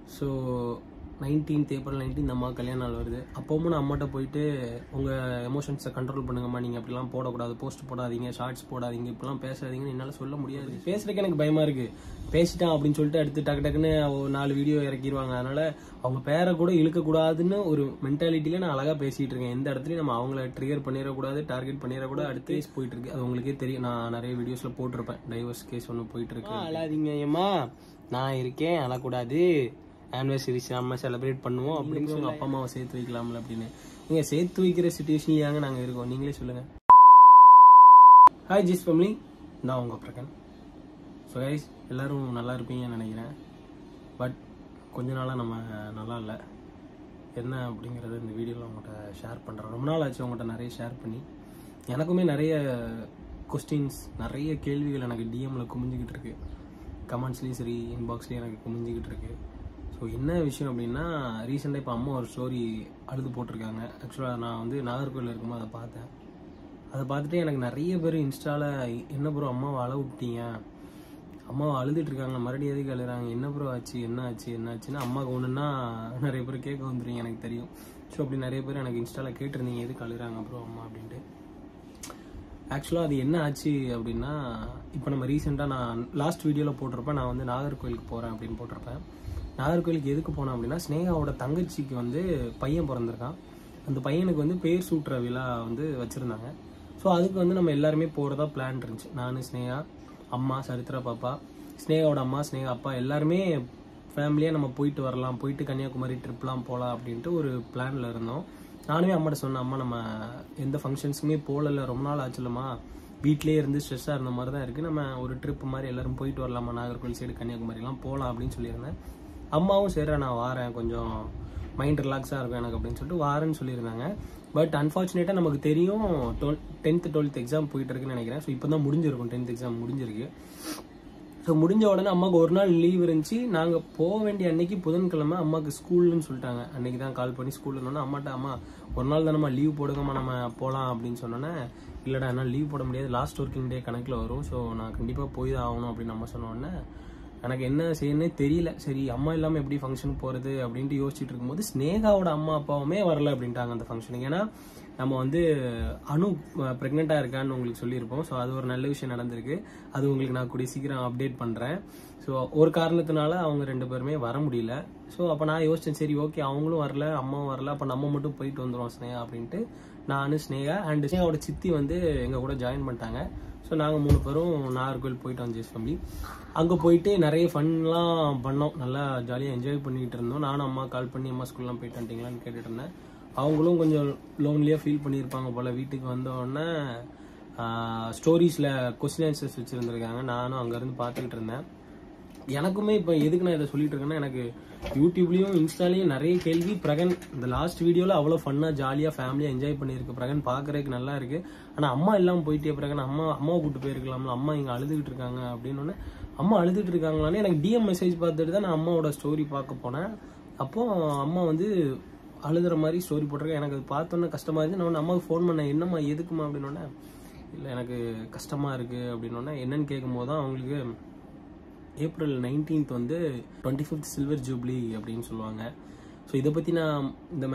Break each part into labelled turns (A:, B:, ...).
A: So nineteenth April nineteen அம்மா கல்யாண நாள் வருது அப்பவும் நான் அம்மாட்ட போயிட்டு உங்கள் எமோஷன்ஸை கண்ட்ரோல் பண்ணுங்கம்மா நீங்கள் அப்படிலாம் போடக்கூடாது போஸ்ட் போடாதீங்க ஷார்ட்ஸ் போடாதீங்க இப்படிலாம் பேசாதீங்கன்னு என்னால் சொல்ல முடியாது பேசுறதுக்கு எனக்கு பயமாக இருக்குது பேசிட்டான் அப்படின்னு சொல்லிட்டு அடுத்து டக்கு டக்குன்னு ஒரு நாலு வீடியோ இறக்கிடுவாங்க அதனால அவங்க பேரை கூட இழுக்கக்கூடாதுன்னு ஒரு மென்டாலிட்டியில நான் அழகாக பேசிட்டு இருக்கேன் எந்த இடத்துலையும் நம்ம அவங்கள ட்ரிகர் பண்ணிடக்கூடாது டார்கெட் பண்ணிடக்கூடாது அடுத்த கேஸ் போயிட்டு இருக்கு அது உங்களுக்கே தெரியும் நான் நிறைய வீடியோஸ்ல போட்டிருப்பேன் டைவர்ஸ் கேஸ் ஒன்று போயிட்டு இருக்கு அழாதீங்க ஏமா நான் இருக்கேன் அழக்கூடாது ஆனிவர்சரிஸ் நம்ம செலிப்ரேட் பண்ணுவோம் அப்படின்னு சொல்லி அப்பா அம்மாவை சேர்த்து வைக்கலாம்ல அப்படின்னு நீங்க சேர்த்து வைக்கிற சுச்சுவேஷன்லயாங்க நாங்க இருக்கோம் நீங்களே சொல்லுங்க ஹாய் ஜிஸ் ஃபேமிலி நான் உங்க பிரகன் ஸோ கைஸ் எல்லாரும் நல்லா இருப்பீங்கன்னு நினைக்கிறேன் பட் கொஞ்ச நாளாக நம்ம நல்லா இல்லை என்ன அப்படிங்கிறத இந்த வீடியோவில் உங்கள்கிட்ட ஷேர் பண்ணுறேன் ரொம்ப நாள் ஆச்சு உங்கள்கிட்ட நிறைய ஷேர் பண்ணி எனக்குமே நிறைய கொஸ்டின்ஸ் நிறைய கேள்விகள் எனக்கு டிஎம்மில் குமிஞ்சிக்கிட்டு இருக்கு கமெண்ட்ஸ்லேயும் சரி இன்பாக்ஸ்லேயும் எனக்கு குமிஞ்சிக்கிட்டு இருக்கு ஸோ என்ன விஷயம் அப்படின்னா ரீசெண்டாக இப்போ அம்மா ஒரு ஸ்டோரி அழுது போட்டிருக்காங்க ஆக்சுவலாக நான் வந்து நாகர்கோவில் இருக்கும்போது அதை பார்த்தேன் அதை பார்த்துட்டு எனக்கு நிறைய பேர் இன்ஸ்டாவில் என்ன ப்ரோ அம்மாவை அழ விட்டீங்க அம்மாவை அழுதுட்டு இருக்காங்க மறுபடியும் எதுக்கு அழுறாங்க என்ன ப்ரோ ஆச்சு என்ன ஆச்சு என்ன ஆச்சுன்னா அம்மாவுக்கு ஒன்றுன்னா நிறைய பேர் கேட்க வந்துருங்க எனக்கு தெரியும் ஸோ அப்படி நிறைய பேர் எனக்கு இன்ஸ்டாவில் கேட்டிருந்தீங்க எதுக்கு அழுறாங்க ப்ரோ அம்மா அப்படின்ட்டு ஆக்சுவலாக அது என்ன ஆச்சு அப்படின்னா இப்போ நம்ம ரீசெண்டாக நான் லாஸ்ட் வீடியோவில் போட்டிருப்பேன் நான் வந்து நாகர்கோயிலுக்கு போகிறேன் அப்படின்னு போட்டிருப்பேன் நாகர்கோயிலுக்கு எதுக்கு போனேன் அப்படின்னா ஸ்னேகாவோட தங்கச்சிக்கு வந்து பையன் பிறந்திருக்கான் அந்த பையனுக்கு வந்து பேர் சூட்டுற விழா வந்து வச்சுருந்தாங்க ஸோ அதுக்கு வந்து நம்ம எல்லாருமே போகிறதா பிளான் இருந்துச்சு நான் ஸ்னேகா அம்மா சரித்ரா பாப்பா ஸ்னேகாவோட அம்மா ஸ்னேகா அப்பா எல்லாருமே ஃபேமிலியாக நம்ம போயிட்டு வரலாம் போயிட்டு கன்னியாகுமரி ட்ரிப்லாம் போகலாம் அப்படின்ட்டு ஒரு பிளானில் இருந்தோம் நானுமே அம்மாட்ட சொன்னேன் அம்மா நம்ம எந்த ஃபங்க்ஷன்ஸுமே போகல ரொம்ப நாள் ஆச்சுலம்மா வீட்டிலேயே இருந்து ஸ்ட்ரெஸ்ஸாக இருந்த மாதிரி தான் இருக்குது நம்ம ஒரு ட்ரிப் மாதிரி எல்லாரும் போயிட்டு வரலாமா நாகர்கோவில் சைடு கன்னியாகுமரிலாம் போகலாம் அப்படின்னு சொல்லியிருந்தேன் அம்மாவும் சரி நான் வாரேன் கொஞ்சம் மைண்ட் ரிலாக்ஸாக இருக்கும் எனக்கு அப்படின்னு சொல்லிட்டு வாரேன்னு சொல்லியிருந்தாங்க பட் அன்ஃபார்ச்சுனேட்டாக நமக்கு தெரியும் டுவெல் டென்த்து டுவெல்த் எக்ஸாம் போயிட்டு இருக்குன்னு நினைக்கிறேன் ஸோ இப்போ தான் முடிஞ்சிருக்கும் டென்த் எக்ஸாம் முடிஞ்சிருக்கு ஸோ முடிஞ்ச உடனே அம்மாவுக்கு ஒரு நாள் லீவ் இருந்துச்சு நாங்கள் போக வேண்டிய அன்னைக்கு புதன்கிழமை அம்மாவுக்கு ஸ்கூல்னு சொல்லிட்டாங்க அன்னைக்கு தான் கால் பண்ணி ஸ்கூல்ல இருந்தோன்னே அம்மாட்ட அம்மா ஒரு நாள் தானம்மா லீவ் போடுங்கம்மா நம்ம போகலாம் அப்படின்னு சொன்னோன்னே இல்லைடா என்னால் லீவ் போட முடியாது லாஸ்ட் ஒர்க்கிங் டே கணக்கில் வரும் ஸோ நான் கண்டிப்பாக போய் தான் ஆகணும் அப்படின்னு நம்ம சொன்ன உடனே எனக்கு என்ன செய்யணும்னே தெரியல சரி அம்மா இல்லாமல் எப்படி ஃபங்க்ஷன் போகிறது அப்படின்ட்டு யோசிச்சுட்டு இருக்கும்போது ஸ்னேகாவோட அம்மா அப்பாவுமே வரல அப்படின்ட்டாங்க அந்த ஃபங்க்ஷனுக்கு ஏன்னா நம்ம வந்து அணு ப்ரெக்னெண்ட்டாக இருக்கான்னு உங்களுக்கு சொல்லியிருப்போம் ஸோ அது ஒரு நல்ல விஷயம் நடந்திருக்கு அது உங்களுக்கு நான் கூடிய சீக்கிரம் அப்டேட் பண்ணுறேன் ஸோ ஒரு காரணத்தினால அவங்க ரெண்டு பேருமே வர முடியல ஸோ அப்போ நான் யோசிச்சேன் சரி ஓகே அவங்களும் வரல அம்மாவும் வரல அப்போ நம்ம மட்டும் போயிட்டு வந்துடுவோம் ஸ்னேகா அப்படின்ட்டு நான் ஸ்னேகா அண்ட் ஸ்னேகாவோட சித்தி வந்து எங்கள் கூட ஜாயின் பண்ணிட்டாங்க ஸோ நாங்கள் மூணு பேரும் நாகர்கோவில் போயிட்டு வந்தோம் ஃபேமிலி அங்கே போயிட்டு நிறைய ஃபன்லாம் பண்ணோம் நல்லா ஜாலியாக என்ஜாய் பண்ணிக்கிட்டு இருந்தோம் நானும் அம்மா கால் பண்ணி அம்மா ஸ்கூல்லாம் போயிட்டு வந்துட்டீங்களான்னு கேட்டுட்டு இருந்தேன் அவங்களும் கொஞ்சம் லோன்லியாக ஃபீல் பண்ணியிருப்பாங்க போல் வீட்டுக்கு வந்த உடனே ஸ்டோரிஸில் கொஸ்டின் ஆன்சர்ஸ் வச்சுருந்துருக்காங்க நானும் அங்கேருந்து பார்த்துக்கிட்டு இருந்தேன் எனக்குமே இப்போ எதுக்கு நான் இதை சொல்லிட்டு இருக்கேன்னா எனக்கு யூடியூப்லேயும் இன்ஸ்டாலேயும் நிறைய கேள்வி பிரகன் இந்த லாஸ்ட் வீடியோவில் அவ்வளோ ஃபன்னாக ஜாலியாக ஃபேமிலியாக என்ஜாய் பண்ணியிருக்கு பிரகன் பார்க்குறதுக்கு நல்லா இருக்கு ஆனால் அம்மா இல்லாமல் போயிட்டே பிரகன் அம்மா அம்மாவை கூட்டு போயிருக்கலாம்ல அம்மா இங்கே அழுதுகிட்டு இருக்காங்க அப்படின்னு அம்மா அழுதுட்டு இருக்காங்களான்னு எனக்கு டிஎம் மெசேஜ் பார்த்துட்டு தான் நான் அம்மாவோட ஸ்டோரி பார்க்க போனேன் அப்போ அம்மா வந்து அழுதுற மாதிரி ஸ்டோரி போட்டிருக்கேன் எனக்கு அது பார்த்தோன்னே கஷ்டமா இருந்துச்சு நான் உடனே அம்மாவுக்கு ஃபோன் பண்ணேன் என்னம்மா எதுக்குமா அப்படின்னோடனே இல்லை எனக்கு கஷ்டமா இருக்கு அப்படின்னோடனே என்னன்னு கேட்கும்போது தான் அவங்களுக்கு ஏப்ரல் நைன்டீன்த் வந்து டுவெண்ட்டி ஃபிஃப்த் சில்வர் ஜூப்ளி அப்படின்னு சொல்லுவாங்க ஸோ இதை பற்றி நான் இந்த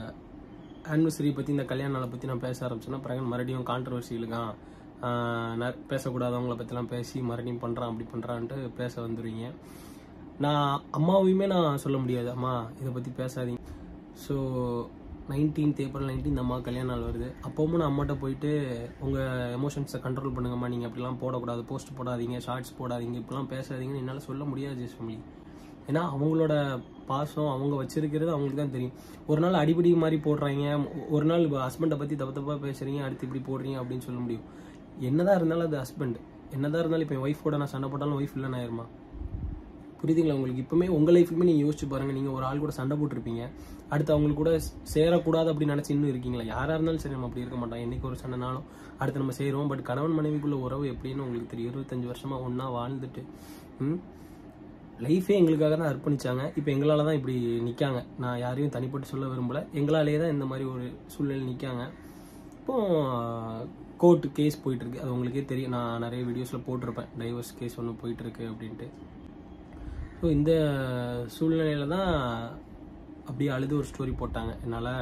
A: ஆனிவர்சரி பற்றி இந்த கல்யாண நாளை பற்றி நான் பேச ஆரம்பிச்சேன்னா பிரகன் மறுபடியும் கான்ட்ரவர்சி இழுக்கான் நான் பேசக்கூடாதவங்கள பற்றிலாம் பேசி மறுபடியும் பண்ணுறான் அப்படி பண்ணுறான்ட்டு பேச வந்துடுவீங்க நான் அம்மாவையுமே நான் சொல்ல முடியாது அம்மா இதை பற்றி பேசாதீங்க ஸோ நைன்டீன்த் ஏப்ரல் நைன்டீன் அம்மா கல்யாண நாள் வருது அப்பவும் நான் அம்மாட்ட போயிட்டு உங்கள் எமோஷன்ஸை கண்ட்ரோல் பண்ணுங்கம்மா நீங்கள் அப்படிலாம் போடக்கூடாது போஸ்ட் போடாதீங்க ஷார்ட்ஸ் போடாதீங்க இப்படிலாம் பேசாதீங்கன்னு என்னால் சொல்ல முடியாது ஜெஸ் ஃபேமிலி ஏன்னா அவங்களோட பாசம் அவங்க வச்சிருக்கிறது அவங்களுக்கு தான் தெரியும் ஒரு நாள் அடிப்படி மாதிரி போடுறாங்க ஒரு நாள் ஹஸ்பண்டை பற்றி தப்பு தப்பாக பேசுறீங்க அடுத்து இப்படி போடுறீங்க அப்படின்னு சொல்ல முடியும் என்னதான் இருந்தாலும் அது ஹஸ்பண்ட் என்னதான் இருந்தாலும் இப்போ என் ஒய்ஃபோட நான் சண்டை போட்டாலும் ஒய்ஃப் இல்லைன்னு ஆயிருமா புரியுதுங்களா உங்களுக்கு இப்பவுமே உங்க லைஃப்லுமே நீங்க யோசிச்சு பாருங்க நீங்க ஒரு ஆள் கூட சண்டை போட்டிருப்பீங்க அடுத்து அவங்களுக்கு கூட சேரக்கூடாது அப்படின்னு நினைச்சு இன்னும் இருக்கீங்களா யாரா இருந்தாலும் சரி நம்ம அப்படி இருக்க மாட்டோம் என்னைக்கு ஒரு சண்டைனாலும் அடுத்து நம்ம செய்றோம் பட் கணவன் மனைவிக்குள்ள உறவு எப்படின்னு உங்களுக்கு தெரியும் இருபத்தஞ்சு வருஷமா ஒண்ணா வாழ்ந்துட்டு ம் லைஃபே எங்களுக்காக தான் அர்ப்பணிச்சாங்க இப்போ எங்களால தான் இப்படி நிக்காங்க நான் யாரையும் தனிப்பட்டு சொல்ல விரும்பல எங்களாலேயே தான் இந்த மாதிரி ஒரு சூழ்நிலை நிக்காங்க இப்போ கோர்ட்டு கேஸ் போயிட்டு இருக்கு அது உங்களுக்கே தெரியும் நான் நிறைய வீடியோஸ்ல போட்டிருப்பேன் டைவர்ஸ் கேஸ் ஒன்று போயிட்டு இருக்கு அப்படின்ட்டு ஸோ இந்த சூழ்நிலையில தான் அப்படியே அழுது ஒரு ஸ்டோரி போட்டாங்க என்னால்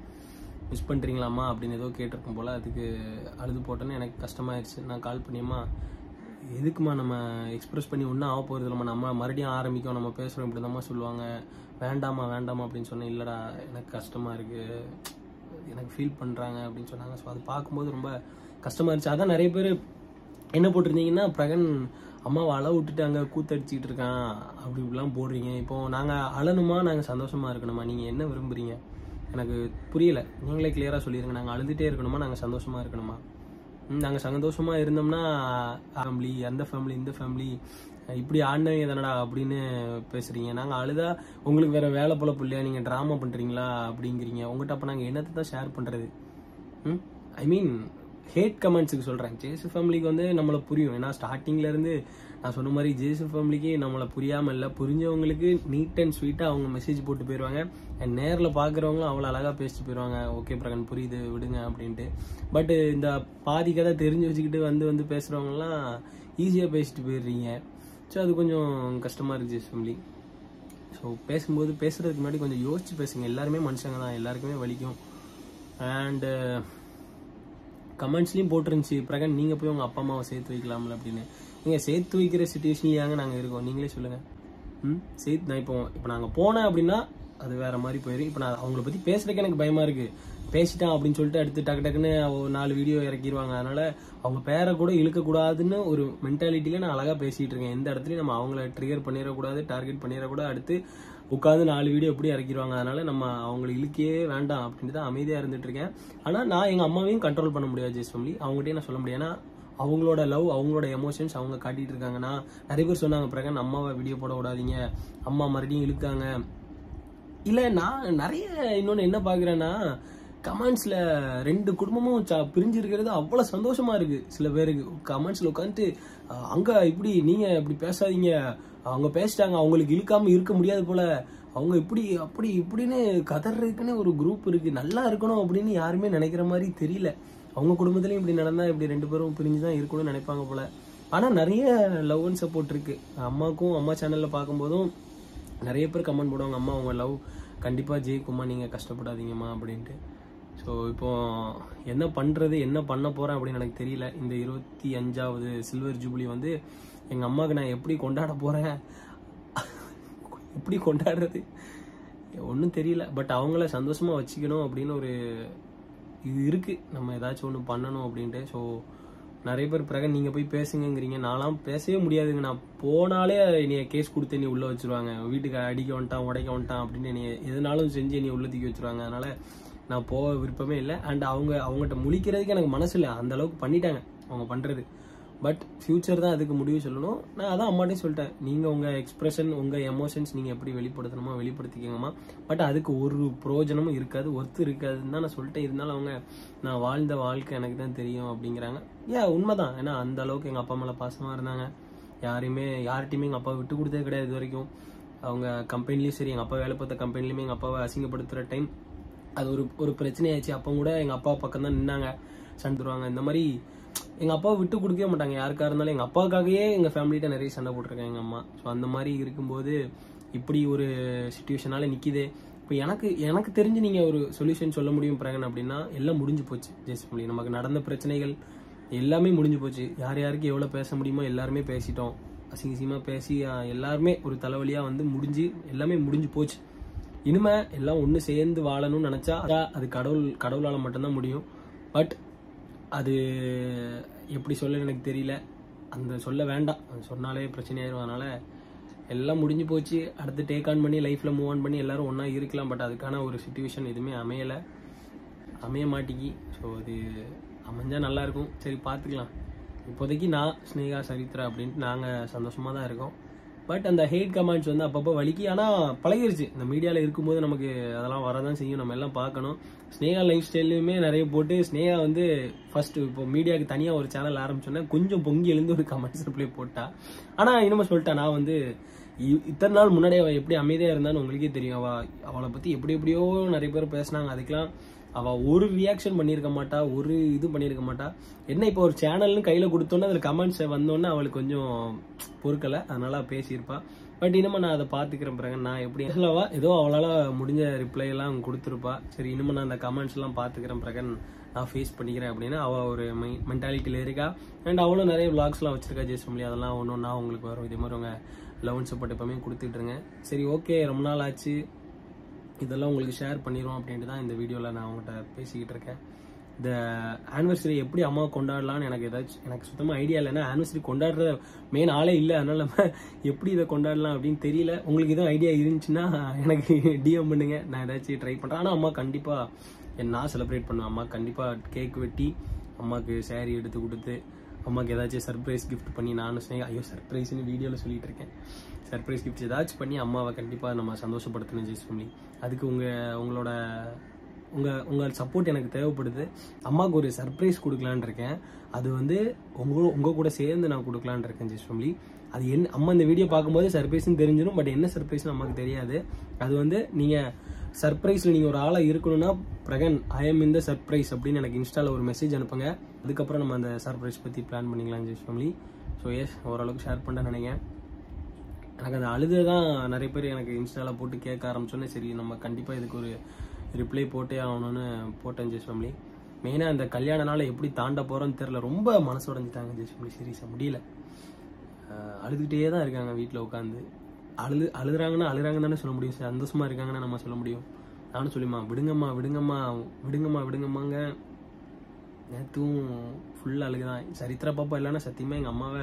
A: மிஸ் பண்ணுறீங்களாம்மா அப்படின்னு ஏதோ கேட்டிருக்கும் போல் அதுக்கு அழுது போட்டோன்னே எனக்கு கஷ்டமாயிருச்சு நான் கால் பண்ணியம்மா எதுக்குமா நம்ம எக்ஸ்பிரஸ் பண்ணி ஒன்றும் ஆக போகிறது இல்லைம்மா நம்ம மறுபடியும் ஆரம்பிக்கும் நம்ம பேசுகிறோம் இப்படி தாம்மா சொல்லுவாங்க வேண்டாமா வேண்டாமா அப்படின்னு சொன்னேன் இல்லைடா எனக்கு கஷ்டமாக இருக்குது எனக்கு ஃபீல் பண்ணுறாங்க அப்படின்னு சொன்னாங்க ஸோ அது பார்க்கும்போது ரொம்ப கஷ்டமாக இருந்துச்சு அதான் நிறைய பேர் என்ன போட்டிருந்தீங்கன்னா பிரகன் அம்மாவை அழ விட்டுட்டாங்க கூத்தடிச்சிட்டு இருக்கான் அப்படி இப்படிலாம் போடுறீங்க இப்போ நாங்கள் அழணுமா நாங்கள் சந்தோஷமா இருக்கணுமா நீங்கள் என்ன விரும்புறீங்க எனக்கு புரியல நீங்களே கிளியராக சொல்லிடுங்க நாங்கள் அழுதுகிட்டே இருக்கணுமா நாங்கள் சந்தோஷமா இருக்கணுமா நாங்கள் சந்தோஷமா இருந்தோம்னா ஃபேமிலி அந்த ஃபேமிலி இந்த ஃபேமிலி இப்படி ஆடினவங்க தானடா அப்படின்னு பேசுறீங்க நாங்கள் அழுதா உங்களுக்கு வேற வேலை போல இல்லையா நீங்கள் ட்ராமா பண்ணுறீங்களா அப்படிங்கிறீங்க உங்கள்கிட்ட அப்போ நாங்கள் என்னத்தை தான் ஷேர் பண்ணுறது ம் ஐ மீன் ஹேட் கமெண்ட்ஸுக்கு சொல்கிறேன் ஜேசு ஃபேமிலிக்கு வந்து நம்மளை புரியும் ஏன்னா ஸ்டார்டிங்ல இருந்து நான் சொன்ன மாதிரி ஜேசு ஃபேமிலிக்கு நம்மளை புரியாமல் இல்லை புரிஞ்சவங்களுக்கு நீட் அண்ட் ஸ்வீட்டாக அவங்க மெசேஜ் போட்டு போயிடுவாங்க அண்ட் நேரில் பார்க்குறவங்களும் அவ்வளோ அழகாக பேசிட்டு போயிடுவாங்க ஓகே பிரகன் புரியுது விடுங்க அப்படின்ட்டு பட் இந்த பாதி கதை தெரிஞ்சு வச்சுக்கிட்டு வந்து வந்து பேசுகிறவங்கலாம் ஈஸியாக பேசிட்டு போயிடுறீங்க ஸோ அது கொஞ்சம் கஷ்டமாக இருக்குது ஜேசு ஃபேமிலி ஸோ பேசும்போது பேசுறதுக்கு முன்னாடி கொஞ்சம் யோசிச்சு பேசுங்க எல்லாருமே மனுஷங்க தான் எல்லாருக்குமே வலிக்கும் அண்டு கமெண்ட்ஸ்லையும் போட்டிருந்துச்சு பிரகன் நீங்கள் போய் உங்கள் அப்பா அம்மாவை சேர்த்து வைக்கலாம்ல அப்படின்னு நீங்கள் சேர்த்து வைக்கிற சுச்சுவேஷன்லையாங்க நாங்கள் இருக்கோம் நீங்களே சொல்லுங்கள் ம் சேர்த்து நான் இப்போ இப்போ நாங்கள் போனேன் அப்படின்னா அது வேற மாதிரி போயிடும் இப்போ நான் அவங்கள பற்றி பேசுறதுக்கு எனக்கு பயமாக இருக்குது பேசிட்டான் அப்படின்னு சொல்லிட்டு அடுத்து டக்கு டக்குன்னு ஒரு நாலு வீடியோ இறக்கிடுவாங்க அதனால அவங்க பேரை கூட இழுக்கக்கூடாதுன்னு ஒரு மென்டாலிட்டியில நான் அழகாக பேசிட்டு இருக்கேன் எந்த இடத்துலையும் நம்ம அவங்கள ட்ரிகர் பண்ணிடக்கூடாது டார்கெட் பண்ணிடக்கூடாது அடுத்து உட்காந்து நாலு வீடியோ எப்படி இறக்கிடுவாங்க அதனால நம்ம அவங்களை இழுக்கவே வேண்டாம் அப்படின்ட்டு தான் அமைதியாக இருந்துட்டு இருக்கேன் ஆனால் நான் எங்கள் அம்மாவையும் கண்ட்ரோல் பண்ண முடியாது ஜெஸ் ஃபேமிலி அவங்ககிட்டயே நான் சொல்ல முடியாது ஏன்னா அவங்களோட லவ் அவங்களோட எமோஷன்ஸ் அவங்க காட்டிட்டு இருக்காங்கன்னா நிறைய பேர் சொன்னாங்க பிரகன் அம்மாவை வீடியோ போட விடாதீங்க அம்மா மறுபடியும் இழுக்காங்க இல்ல நான் நிறைய இன்னொன்னு என்ன பாக்குறேன்னா கமெண்ட்ஸ்ல ரெண்டு குடும்பமும் ச- பிரிஞ்சு இருக்கிறது அவ்வளவு சந்தோஷமா இருக்கு சில பேருக்கு கமெண்ட்ஸ்ல உட்காந்துட்டு அங்க இப்படி நீங்க இப்படி பேசாதீங்க அவங்க பேசிட்டாங்க அவங்களுக்கு இழுக்காம இருக்க முடியாது போல அவங்க இப்படி அப்படி இப்படின்னு கதறதுக்குன்னு ஒரு குரூப் இருக்கு நல்லா இருக்கணும் அப்படின்னு யாருமே நினைக்கிற மாதிரி தெரியல அவங்க குடும்பத்திலயும் இப்படி நடந்தா இப்படி ரெண்டு பேரும் பிரிஞ்சு தான் இருக்கணும்னு நினைப்பாங்க போல ஆனா நிறைய லவ் அண்ட் சப்போர்ட் இருக்கு அம்மாக்கும் அம்மா சேனல்ல பார்க்கும்போதும் நிறைய பேர் கமெண்ட் போடுவாங்க அம்மா உங்க லவ் கண்டிப்பா ஜெயிக்குமா நீங்க கஷ்டப்படாதீங்கம்மா அப்படின்ட்டு ஸோ இப்போ என்ன பண்றது என்ன பண்ண போறேன் அப்படின்னு எனக்கு தெரியல இந்த இருபத்தி அஞ்சாவது சில்வர் ஜூப்ளி வந்து எங்க அம்மாவுக்கு நான் எப்படி கொண்டாட போறேன் எப்படி கொண்டாடுறது ஒன்றும் தெரியல பட் அவங்கள சந்தோஷமா வச்சுக்கணும் அப்படின்னு ஒரு இது இருக்கு நம்ம ஏதாச்சும் ஒன்று பண்ணணும் அப்படின்ட்டு ஸோ நிறைய பேர் பிறகு நீங்க போய் பேசுங்கங்கிறீங்க நான்லாம் பேசவே முடியாதுங்க நான் போனாலே என்னைய கேஸ் கொடுத்து நீ உள்ள வச்சிருவாங்க வீட்டுக்கு அடிக்க வந்துட்டான் உடைக்க வந்துட்டான் அப்படின்னு என்னைய எதுனாலும் செஞ்சு என்னைய உள்ள தூக்கி வச்சிருவாங்க அதனால நான் போக விருப்பமே இல்லை அண்ட் அவங்க அவங்ககிட்ட முழிக்கிறதுக்கு எனக்கு மனசு இல்லை அந்த அளவுக்கு பண்ணிட்டாங்க அவங்க பண்றது பட் ஃபியூச்சர் தான் அதுக்கு முடிவு சொல்லணும் நான் அதான் அம்மாட்டையும் சொல்லிட்டேன் நீங்கள் உங்கள் எக்ஸ்பிரஷன் உங்கள் எமோஷன்ஸ் நீங்கள் எப்படி வெளிப்படுத்தணுமோ வெளிப்படுத்திக்கங்கம்மா பட் அதுக்கு ஒரு பிரயோஜனமும் இருக்காது ஒர்த்து இருக்காதுன்னு தான் நான் சொல்லிட்டேன் இருந்தாலும் அவங்க நான் வாழ்ந்த வாழ்க்கை எனக்கு தான் தெரியும் அப்படிங்கிறாங்க ஏன் உண்மைதான் ஏன்னா அந்த அளவுக்கு எங்கள் அப்பா மேலே பாசமாக இருந்தாங்க யாரையுமே யார்கிட்டையுமே எங்கள் அப்பா விட்டு கொடுத்ததே கிடையாது இது வரைக்கும் அவங்க கம்பெனிலையும் சரி எங்கள் அப்பா வேலை பார்த்த கம்பெனிலையுமே எங்கள் அப்பாவை அசிங்கப்படுத்துகிற டைம் அது ஒரு ஒரு பிரச்சனையாச்சு அப்போ கூட எங்கள் அப்பா பக்கம் தான் நின்னாங்க சண்டை தருவாங்க இந்த மாதிரி எங்கள் அப்பாவை விட்டு கொடுக்கவே மாட்டாங்க யாருக்கா இருந்தாலும் எங்கள் அப்பாவுக்காகவே எங்கள் ஃபேமிலிகிட்ட நிறைய சண்டை போட்டிருக்காங்க எங்கள் அம்மா ஸோ அந்த மாதிரி இருக்கும்போது இப்படி ஒரு சுச்சுவேஷனால நிற்கிதே இப்போ எனக்கு எனக்கு தெரிஞ்சு நீங்கள் ஒரு சொல்யூஷன் சொல்ல முடியும் பிரகன் அப்படின்னா எல்லாம் முடிஞ்சு போச்சு ஜெஸ் ஃபேமிலி நமக்கு நடந்த பிரச்சனைகள் எல்லாமே முடிஞ்சு போச்சு யார் யாருக்கு எவ்வளோ பேச முடியுமோ எல்லாருமே பேசிட்டோம் அசிங்கசியமாக பேசி அஹ், எல்லாருமே ஒரு தலைவலியாக வந்து முடிஞ்சு எல்லாமே முடிஞ்சு போச்சு இனிமே எல்லாம் ஒன்று சேர்ந்து வாழணும்னு நினச்சா அது கடவுள் கடவுளால் மட்டும்தான் முடியும் பட் அது எப்படி சொல்ல எனக்கு தெரியல அந்த சொல்ல வேண்டாம் அது சொன்னாலே பிரச்சனையாயிரும் அதனால எல்லாம் முடிஞ்சு போச்சு அடுத்து டேக் ஆன் பண்ணி லைஃப்பில் மூவ் ஆன் பண்ணி எல்லாரும் ஒன்றா இருக்கலாம் பட் அதுக்கான ஒரு சுச்சுவேஷன் எதுவுமே அமையலை அமைய மாட்டிக்கி ஸோ அது அமைஞ்சா நல்லா இருக்கும் சரி பார்த்துக்கலாம் இப்போதைக்கு நான் ஸ்னேகா சரித்ரா அப்படின்ட்டு நாங்கள் சந்தோஷமாக தான் இருக்கோம் பட் அந்த ஹேட் கமெண்ட்ஸ் வந்து அப்பப்போ வலிக்கு ஆனால் பழகிருச்சு இந்த மீடியாவில் இருக்கும்போது நமக்கு அதெல்லாம் வரதான் செய்யும் நம்ம எல்லாம் பார்க்கணும் ஸ்னேகா லைஃப் ஸ்டைல்லையுமே நிறைய போட்டு ஸ்னேகா வந்து ஃபர்ஸ்ட் இப்போ மீடியாவுக்கு தனியாக ஒரு சேனல் ஆரம்பிச்சோன்னே கொஞ்சம் பொங்கி எழுந்து ஒரு கமெண்ட்ஸ் ரிப்ளை போட்டா ஆனால் இனிமே சொல்லிட்டா நான் வந்து இ- இத்தனை நாள் முன்னாடி அவள் எப்படி அமைதியாக இருந்தான்னு உங்களுக்கே தெரியும் அவ அவளை பற்றி எப்படி எப்படியோ நிறைய பேர் பேசுனாங்க அதுக்கெல்லாம் அவ ஒரு ரியாக்ஷன் பண்ணியிருக்க மாட்டா ஒரு இது பண்ணியிருக்க மாட்டா என்ன இப்போ ஒரு சேனல்னு கையில் கொடுத்தோன்னே அதில் கமெண்ட்ஸ் வந்தோன்னே அவளுக்கு கொஞ்சம் பொறுக்கலை அதனால அவ பேசியிருப்பா பட் இனிமே நான் அதை பார்த்துக்கிறேன் பிறகு நான் எப்படி சொல்லவா ஏதோ அவளால் முடிஞ்ச ரிப்ளை எல்லாம் கொடுத்துருப்பா சரி இனிமே நான் அந்த கமெண்ட்ஸ் எல்லாம் பார்த்துக்கிறேன் பிறகு நான் ஃபேஸ் பண்ணிக்கிறேன் அப்படின்னா அவள் ஒரு மென்டாலிட்டியில் இருக்கா அண்ட் அவளும் நிறைய விளாக்ஸ்லாம் வச்சிருக்கா ஜெஸ் ஃபேமிலி அதெல்லாம் ஒன்று ஒன்றா உங்களுக்கு வரும் இதே மாதிரி உங்கள் லவ் அண்ட் சப்போர்ட் எப்பவுமே கொடுத்துட்ருங்க சரி ஓகே ரொம்ப நாள் ஆச்சு இதெல்லாம் உங்களுக்கு ஷேர் பண்ணிடுவோம் அப்படின்ட்டு தான் இந்த வீடியோவில் நான் உங்கள்கிட்ட பேசிக்கிட்டு இருக்கேன் இந்த ஆனிவர்சரி எப்படி அம்மா கொண்டாடலாம்னு எனக்கு ஏதாச்சும் எனக்கு சுத்தமாக ஐடியா இல்லை ஏன்னா ஆனிவர்சரி கொண்டாடுற மெயின் ஆளே இல்லை அதனால நம்ம எப்படி இதை கொண்டாடலாம் அப்படின்னு தெரியல உங்களுக்கு எதுவும் ஐடியா இருந்துச்சுன்னா எனக்கு டிஎம் பண்ணுங்க நான் ஏதாச்சும் ட்ரை பண்ணுறேன் ஆனால் அம்மா கண்டிப்பாக நான் செலிப்ரேட் பண்ணுவேன் அம்மா கண்டிப்பாக கேக் வெட்டி அம்மாவுக்கு saree எடுத்து கொடுத்து அம்மாவுக்கு ஏதாச்சும் சர்ப்ரைஸ் gift பண்ணி நானும் ஸ்னேகா ஐயோ சர்ப்ரைஸ்னு வீடியோவில் சொல்லிட்டு இருக்கேன் சர்ப்ரைஸ் கிஃப்ட் ஏதாச்சும் பண்ணி அம்மாவை கண்டிப்பாக நம்ம சந்தோஷப்படுத்தணும் ஜெய்ஸ் ஃபேமிலி அதுக்கு உங்கள் உங்களோட உங்கள் உங்கள் சப்போர்ட் எனக்கு தேவைப்படுது அம்மாவுக்கு ஒரு சர்ப்ரைஸ் கொடுக்கலான்னு இருக்கேன் அது வந்து உங்க உங்கள் கூட சேர்ந்து நான் கொடுக்கலான்னு இருக்கேன் ஜெய்ஸ் ஃபேமிலி அது என்ன அம்மா இந்த வீடியோ பார்க்கும்போது சர்ப்ரைஸ்னு தெரிஞ்சிடும் பட் என்ன சர்ப்ரைஸ்னு அம்மாவுக்கு தெரியாது அது வந்து நீங்கள் சர்ப்ரைஸில் நீங்கள் ஒரு ஆளாக இருக்கணும்னா பிரகன் ஐ எம் இந்த சர்ப்ரைஸ் அப்படின்னு எனக்கு இன்ஸ்டாவில் ஒரு மெசேஜ் அனுப்புங்க அதுக்கப்புறம் நம்ம அந்த சர்ப்ரைஸ் பற்றி பிளான் பண்ணிக்கலாம் ஜெய்ஸ் ஃபேமிலி ஸோ எஸ் ஓரளவுக்கு ஷேர் பண்ண நினைக்கிறேன் எனக்கு அந்த அழுது தான் நிறைய பேர் எனக்கு இன்ஸ்டாவில் போட்டு கேட்க ஆரம்பிச்சோன்னே சரி நம்ம கண்டிப்பாக இதுக்கு ஒரு ரிப்ளை போட்டே ஆகணும்னு போட்டேன் ஜெஸ் ஃபேமிலி மெயினாக இந்த கல்யாண நாளை எப்படி தாண்ட போகிறோன்னு தெரில ரொம்ப மனசு உடஞ்சிட்டாங்க ஜெஸ் ஃபேமிலி சீரியஸாக முடியல ஆஹ் அழுதுகிட்டே தான் இருக்காங்க வீட்டில் உட்காந்து அழுது அழுகுறாங்கன்னா அழுகுறாங்கன்னு தானே சொல்ல முடியும் சந்தோஷமா இருக்காங்கன்னு நம்ம சொல்ல முடியும் நானும் சொல்லிம்மா விடுங்கம்மா விடுங்கம்மா விடுங்கம்மா விடுங்கம்மாங்க நேற்றும் ஃபுல்லாக அழுகுதான் சரித்திரா பாப்பா இல்லைன்னா சத்தியமாக எங்கள் அம்மாவை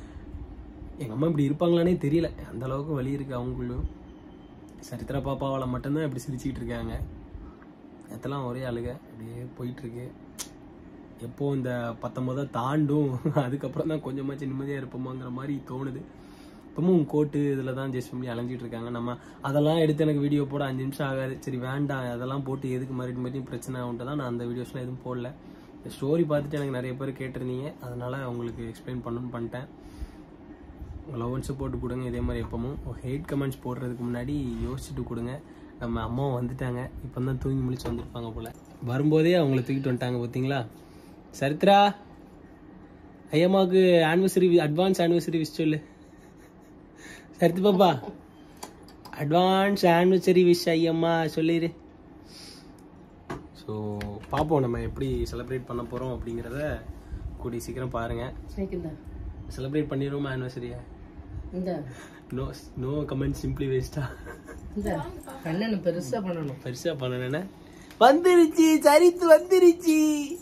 A: எங்கள் அம்மா இப்படி இருப்பாங்களானே தெரியல அந்த அளவுக்கு வலி இருக்கு அவங்களும் சரித்திரா பாப்பாவால் மட்டும்தான் இப்படி சிரிச்சுக்கிட்டு இருக்காங்க நேற்றுலாம் ஒரே அழுக அப்படியே போயிட்டு இருக்கு எப்போ இந்த பத்தொன்பதை தாண்டும் அதுக்கப்புறம் தான் கொஞ்சமாச்சும் நிம்மதியாக இருப்போமாங்கிற மாதிரி தோணுது இப்பவும் கோட்டு இதில் தான் ஜெஸ்ட் பண்ணி அலைஞ்சிட்டு இருக்காங்க நம்ம அதெல்லாம் எடுத்து எனக்கு வீடியோ போட அஞ்சு நிமிஷம் ஆகாது சரி வேண்டாம் அதெல்லாம் போட்டு எதுக்கு மறுபடியும் மறுபடியும் பிரச்சனை ஆகுன்ட்டு தான் நான் அந்த வீடியோஸ்லாம் எதுவும் போடல ஸ்டோரி பார்த்துட்டு எனக்கு நிறைய பேர் கேட்டிருந்தீங்க அதனால உங்களுக்கு எக்ஸ்பிளைன் பண்ணணும்னு பண்ணிட்டேன் லவ் அண்ட் சப்போர்ட் கொடுங்க இதே மாதிரி எப்பவும் ஹெய்ட் கமெண்ட்ஸ் போடுறதுக்கு முன்னாடி யோசிச்சுட்டு கொடுங்க நம்ம அம்மாவும் வந்துட்டாங்க இப்போ தான் தூங்கி முழிச்சு வந்திருப்பாங்க போல வரும்போதே அவங்கள தூக்கிட்டு வந்துட்டாங்க பார்த்தீங்களா சரித்ரா ஐயம்மாவுக்கு ஆனிவர்சரி அட்வான்ஸ் ஆனிவர்சரி விஷ் சொல்லு சரித்து பாப்பா அட்வான்ஸ் ஆனிவர்சரி விஷ் ஐயம்மா சொல்லிடு ஸோ பார்ப்போம் நம்ம எப்படி செலிப்ரேட் பண்ண போகிறோம் அப்படிங்கிறத கூடிய சீக்கிரம் பாருங்கள்
B: ஸ்னேக்
A: செலிப்ரேட் பண்ணிடுவோமா ஆனிவர்சரியை
B: இந்த
A: நோ நோ கமெண்ட் சிம்பிளி வேஸ்டா
B: இந்த கண்ணனை பெருசா பண்ணணும்
A: பெருசா பண்ணனே வந்துருச்சு சரித்து வந்துருச்சு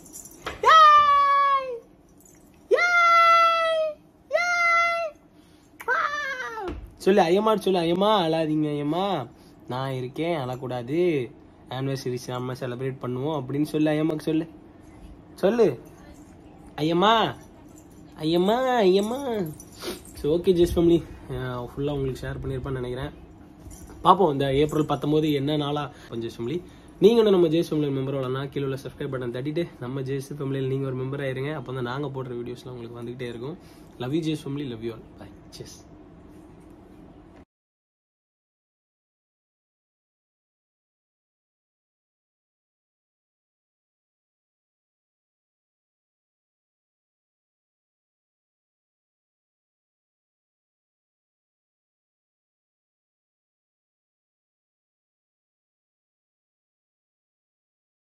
A: Yay! Yay! Yay! Wow! சொல்லு ஐயம்மா சொல்லு ஐயம்மா அழாதீங்க ஐயம்மா நான் இருக்கேன் அழக்கூடாது ஆனிவர்சரி நம்ம செலிப்ரேட் பண்ணுவோம் அப்படின்னு சொல்லு ஐயம்மாக்கு சொல்லு சொல்லு ஐயம்மா ஐயம்மா ஐயம்மா ஸோ ஓகே ஜெஸ் ஃபேமிலி ஃபுல்லாக உங்களுக்கு ஷேர் பண்ணியிருப்பேன்னு நினைக்கிறேன் பார்ப்போம் இந்த ஏப்ரல் பத்தொம்போது என்ன நாளா கொஞ்சம் ஃபேமிலி நீங்களும் நம்ம ஜேஸ் ஃபேமிலி மெம்பர் வரலன்னா கீழே உள்ள சப்ஸ்கிரைப் பட்டன் தட்டிட்டு நம்ம ஜேஸ் ஃபேமிலியில் நீங்கள் ஒரு மெம்பர் ஆயிருங்க அப்போ தான் நாங்கள் போடுற வீடியோஸ்லாம் உங்களுக்கு வந்துகிட்டே இருக்கும் love you Jess family love you all bye ஜெஸ்